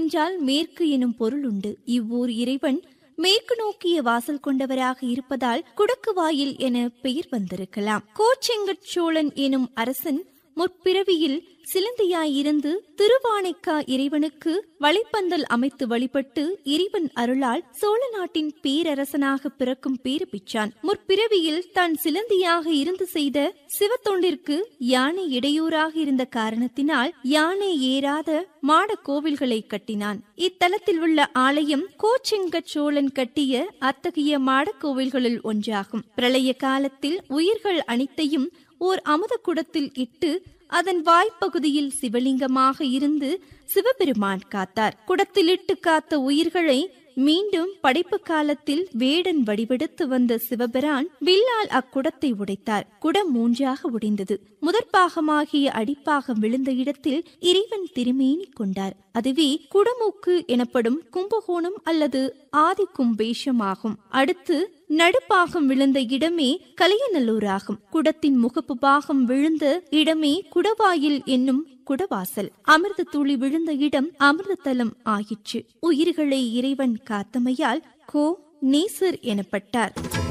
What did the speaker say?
என்றால் மேற்கு எனும் பொருள் உண்டு இவ்வூர் இறைவன் மேற்கு நோக்கிய வாசல் கொண்டவராக இருப்பதால் குடக்கு வாயில் என பெயர் வந்திருக்கலாம் கோச்செங்கட் சோழன் எனும் அரசன் முற்பிறவியில் சிலந்தியாயிருந்து திருவானைக்கா இறைவனுக்கு வலைப்பந்தல் அமைத்து வழிபட்டு இறைவன் அருளால் சோழ நாட்டின் பேரரசனாக பிறக்கும் பேறு பெற்றான் முற்பிறவியில் தான் சிலந்தியாக இருந்து செய்த சிவத்தொண்டிற்கு யானை இடையூறாக இருந்த காரணத்தினால் யானை ஏறாத மாட கோவில்களை கட்டினான் இத்தலத்தில் உள்ள ஆலயம் கோச்செங்கட் சோழன் கட்டிய அத்தகைய மாடக் கோவில்களில் ஒன்றாகும் பிரளய காலத்தில் உயிர்கள் அனைத்தையும் ஓர் அமுத குடத்தில் இட்டு அதன் வாய்ப்பகுதியில் சிவலிங்கமாக இருந்து சிவபெருமான் காத்தார் குடத்திலிட்டு காத்த உயிர்களை மீண்டும் படைப்பு காலத்தில் வேடன் வடிவெடுத்து வந்த சிவபிரான் வில்லால் அக்குடத்தை உடைத்தார் குடம் மூன்றாக உடைந்தது முதற்பாகமாகிய அடிப்பாகம் விழுந்த இடத்தில் இறைவன் திருமேனி கொண்டார் அதுவே குடமூக்கு எனப்படும் கும்பகோணம் அல்லது ஆதி கும்பேஷம் ஆகும் அடுத்து நடுப்பாகம் விழுந்த இடமே கலியநல்லூர் ஆகும் குடத்தின் முகப்பு பாகம் விழுந்த இடமே குடவாயில் என்னும் குடவாசல் அமிர்த துளி விழுந்த இடம் அமிர்தத்தலம் ஆயிற்று உயிர்களை இறைவன் காத்தமையால் கோ நேசர் எனப்பட்டார்